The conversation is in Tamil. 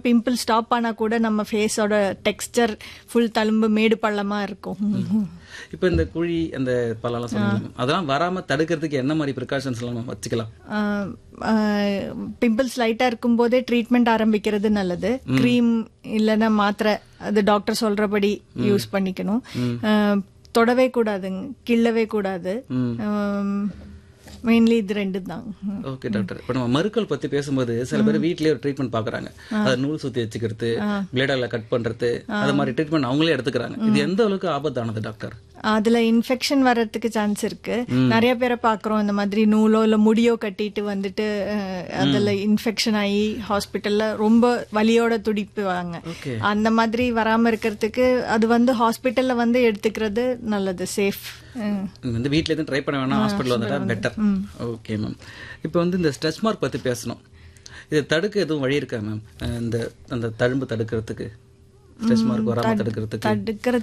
பிம்பிள் ஸ்டாப் ஆனா கூட நம்ம ஃபேஸோட டெக்ஸ்டர் ஃபுல் தழும்பு மேடு பள்ளமா இருக்கும் இப்போ இந்த குழி அந்த பல்லெல்லாம் சொன்னீங்க அதெல்லாம் வராம தடுக்கிறதுக்கு என்ன மாதிரி ப்ரிகாஷன்ஸ் எல்லாம் நம்ம வச்சுக்கலாம் பிம்பிள்ஸ் லைட்டா இருக்கும் போதே ட்ரீட்மெண்ட் ஆரம்பிக்கிறது நல்லது க்ரீம் இல்லைன்னா மாத்திரை அது டாக்டர் சொல்றபடி யூஸ் பண்ணிக்கணும் அஹ், தொடவே கூடாதுங்க கிள்ளவே கூடாது மெயின்லி இது ரெண்டு தான் ஓகே டாக்டர் இப்போ நம்ம மருக்கள் பத்தி பேசும்போது சில பேர் வீட்லயே ஒரு ட்ரீட்மெண்ட் பாக்குறாங்க அதை நூல் சுத்தி வச்சுக்கிறது பிளேடால கட் பண்றது அது மாதிரி ட்ரீட்மெண்ட் அவங்களே எடுத்துக்கிறாங்க இது எந்த அளவுக்கு ஆபத்தானது டாக்டர் அதுல இன்ஃபெக்ஷன் வர்றதுக்கு சான்ஸ் இருக்கு நிறைய பேரை பாக்குறோம் இந்த மாதிரி நூலோ இல்ல முடியோ கட்டிட்டு வந்துட்டு அஹ், அதுல இன்ஃபெக்ஷன் ஆகி ஹாஸ்பிட்டல்ல ரொம்ப வலியோட துடிப்புவாங்க ஓகே அந்த மாதிரி வராம இருக்கிறதுக்கு அது வந்து ஹாஸ்பிட்டல்ல வந்து எடுத்துக்கிறது நல்லது சேஃப் நீங்க வந்து வீட்ல எதுவும் ட்ரை பண்ண வேணாம் ஹாஸ்பிட்டல் வந்துட்டா பெட்டர் ஓகே மேம் இப்போ வந்து இந்த ஸ்ட்ரெச் மார்க் பத்தி பேசணும் இதை தடுக்க எதுவும் வழி இருக்கா மேம் இந்த அந்த தழும்பு தடுக்கிறதுக்கு ஸ்ட்ரெச் மார்க் வராம தடுக்கிறதுக்கு தடுக்கிற